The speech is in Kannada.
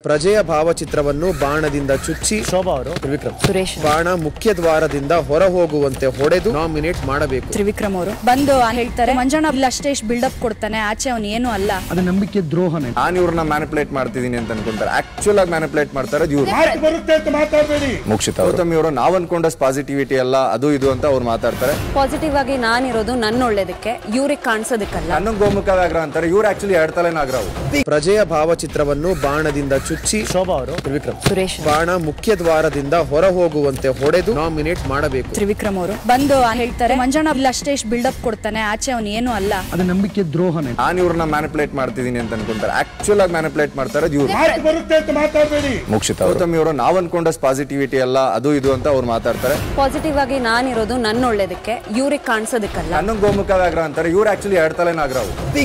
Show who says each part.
Speaker 1: ಪ್ರಜೆಯ ಭಾವಚಿತ್ರವನ್ನು ಬಾಣದಿಂದ ಚುಚ್ಚಿ
Speaker 2: ಶೋಭಾ ಅವರು
Speaker 1: ತ್ರಿವಿಕ್ರಮ್
Speaker 3: ಸುರೇಶ್
Speaker 1: ಬಾಣ ಮುಖ್ಯ ದ್ವಾರದಿಂದ ಹೊರ ಹೋಗುವಂತೆ ಹೊಡೆದು ನಾಮಿನೇಟ್ ಮಾಡಬೇಕು
Speaker 3: ತ್ರಿವಿಕ್ರಮ್ ಅವರು ಬಂದು ಹೇಳ್ತಾರೆ ಮಂಜಣ್ಣ ಇಲ್ಲ ಅಷ್ಟೇ ಇಷ್ಟು ಬಿಲ್ಡಪ್ ಕೊಡ್ತಾನೆ ಆಚೆ ಅವನು ಏನು ಅಲ್ಲ
Speaker 2: ಅದು ನಂಬಿಕೆ ದ್ರೋಹನೇ
Speaker 4: ನಾನು ಇವ್ರನ್ನ ಮ್ಯಾನಿಪುಲೇಟ್ ಮಾಡ್ತಿದ್ದೀನಿ ಅಂತ ಅನ್ಕೊಂತಾರೆ ಆಕ್ಚುಲ್ ಆಗಿ ಮ್ಯಾನಿಪುಲೇಟ್ ಮಾಡ್ತಾರೆ ಇವ್ರು ಮುಕ್ಷಿತ ಗೌತಮ್ ಇವರು ನಾವ್ ಅನ್ಕೊಂಡ ಪಾಸಿಟಿವಿಟಿ ಅಲ್ಲ ಅದು ಇದು ಅಂತ ಅವ್ರು ಮಾತಾಡ್ತಾರೆ
Speaker 5: ಪಾಸಿಟಿವ್ ಆಗಿ ನಾನಿರೋದು ನನ್ನ ಒಳ್ಳೇದಕ್ಕೆ ಇವ್ರಿಗೆ ಕಾಣಿಸೋದಕ್ಕಲ್ಲ
Speaker 4: ನನ್ನ ಗೋಮುಖ ವ್ಯಾಘ್ರ ಅಂತಾರೆ ಇವ್ರು ಆಕ್ಚುಲಿ ಎರಡ್ ತಲೆ ನಾಗರಾವ್
Speaker 1: ಪ್ರಜೆಯ ಭಾವಚಿತ್ರವನ್ನು ಬಾಣದಿಂದ ಚುಚ್ಚಿ
Speaker 2: ಶೋಭಾ ಅವರು
Speaker 1: ತ್ರಿವಿಕ್ರಮ್
Speaker 3: ಸುರೇಶ್
Speaker 1: ಬಾಣ ಮುಖ್ಯ ದ್ವಾರದಿಂದ ಹೊರ ಹೋಗುವಂತೆ ಹೊಡೆದು ನಾಮಿನೇಟ್ ಮಾಡಬೇಕು
Speaker 3: ತ್ರಿವಿಕ್ರಮ್ ಅವರು ಬಂದು ಹೇಳ್ತಾರೆ ಮಂಜಣ್ಣ ಇಲ್ಲ ಅಷ್ಟೇ ಇಷ್ಟು ಬಿಲ್ಡಪ್ ಕೊಡ್ತಾನೆ ಆಚೆ ಅವನು ಏನು ಅಲ್ಲ
Speaker 2: ಅದು ನಂಬಿಕೆ ದ್ರೋಹನೇ
Speaker 4: ನಾನು ಇವ್ರನ್ನ ಮ್ಯಾನಿಪುಲೇಟ್ ಮಾಡ್ತಿದ್ದೀನಿ ಅಂತ ಅನ್ಕೊಂತಾರೆ ಆಕ್ಚುಲ್ ಆಗಿ ಮ್ಯಾನಿಪುಲೇಟ್ ಮಾಡ್ತಾರೆ ಇವ್ರು ಮುಕ್ಷಿತ ಗೌತಮ್ ಇವರು ನಾವ್ ಅನ್ಕೊಂಡ ಪಾಸಿಟಿವಿಟಿ ಅಲ್ಲ ಅದು ಇದು ಅಂತ ಅವ್ರು ಮಾತಾಡ್ತಾರೆ
Speaker 5: ಪಾಸಿಟಿವ್ ಆಗಿ ನಾನಿರೋದು ನನ್ನ ಒಳ್ಳೇದಕ್ಕೆ ಇವ್ರಿಗೆ ಕಾಣಿಸೋದಕ್ಕಲ್ಲ
Speaker 4: ನನ್ನ ಗೋಮುಖ ವ್ಯಾಘ್ರ ಅಂತಾರೆ ಇವ್ರು ಆಕ್ಚುಲಿ ಎರಡ್ ತಲೆ ನಾಗರಾವ್